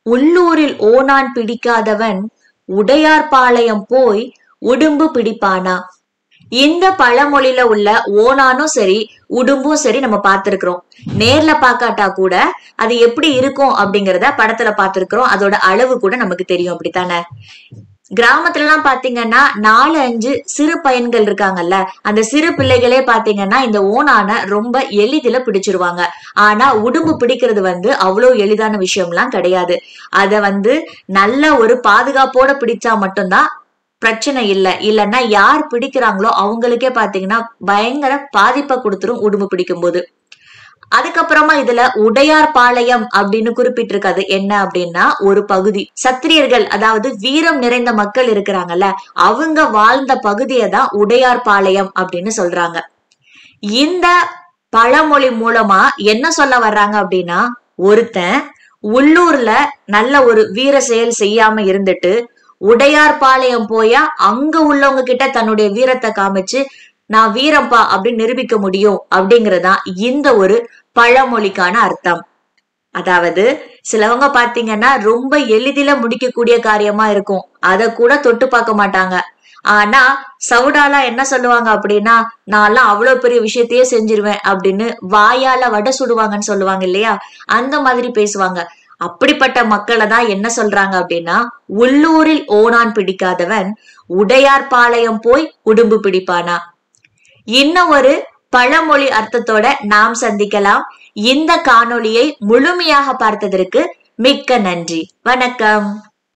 உள்ளூரில் ஓனான் பிடிக்காதவன் உடையார்பாளையம் போய் உடும்பு பிடிப்பானா இந்த பழமொழியில உள்ள ஓனானும் சரி உடும்பும் சரி நம்ம பார்த்திருக்கிறோம் நேர்ல பார்க்காட்டா கூட அது எப்படி இருக்கும் அப்படிங்கறத படத்துல பார்த்திருக்கிறோம் அதோட அளவு கூட நமக்கு தெரியும் அப்படித்தானே கிராமத்துல எல்லாம் பாத்தீங்கன்னா நாலு அஞ்சு சிறு பையன்கள் இருக்காங்கல்ல அந்த சிறு பிள்ளைகளே பாத்தீங்கன்னா இந்த ஓனான ரொம்ப எளிதில பிடிச்சிருவாங்க ஆனா உடும்பு பிடிக்கிறது வந்து அவ்வளவு எளிதான விஷயம்லாம் கிடையாது அத வந்து நல்ல ஒரு பாதுகாப்போட பிடிச்சா மட்டும்தான் பிரச்சனை இல்ல இல்லைன்னா யார் பிடிக்கிறாங்களோ அவங்களுக்கே பாத்தீங்கன்னா பயங்கர பாதிப்பை கொடுத்துரும் உடும்பு பிடிக்கும் போது அதுக்கப்புறமா இதுல உடையார் பாளையம் அப்படின்னு குறிப்பிட்டிருக்காது என்ன அப்படின்னா ஒரு பகுதி சத்திரியர்கள் அதாவது வீரம் நிறைந்த மக்கள் இருக்கிறாங்கல்ல அவங்க வாழ்ந்த பகுதியை தான் உடையார் பாளையம் அப்படின்னு சொல்றாங்க இந்த பழமொழி மூலமா என்ன சொல்ல வர்றாங்க அப்படின்னா ஒருத்தன் உள்ளூர்ல நல்ல ஒரு வீர செயல் செய்யாம இருந்துட்டு உடையார் பாளையம் போயா அங்க உள்ளவங்க கிட்ட தன்னுடைய வீரத்தை காமிச்சு நான் வீரம்பா அப்படின்னு நிரூபிக்க முடியும் அப்படிங்கறதுதான் இந்த ஒரு பழமொழிக்கான அர்த்தம் அதாவது சிலவங்க பாத்தீங்கன்னா ரொம்ப எளிதில முடிக்கக்கூடிய காரியமா இருக்கும் அத கூட தொட்டு பார்க்க மாட்டாங்க ஆனா சவுடாலா என்ன சொல்லுவாங்க அப்படின்னா நான்லாம் அவ்வளவு பெரிய விஷயத்தையே செஞ்சிருவேன் அப்படின்னு வாயால வடை சுடுவாங்கன்னு சொல்லுவாங்க இல்லையா அந்த மாதிரி பேசுவாங்க அப்படிப்பட்ட மக்களை தான் என்ன சொல்றாங்க அப்படின்னா உள்ளூரில் ஓனான் பிடிக்காதவன் உடையார் பாளையம் போய் உடும்பு பிடிப்பானா இன்னும் ஒரு பழமொழி அர்த்தத்தோட நாம் சந்திக்கலாம் இந்த காணொளியை முழுமையாக பார்த்ததற்கு மிக்க நன்றி வணக்கம்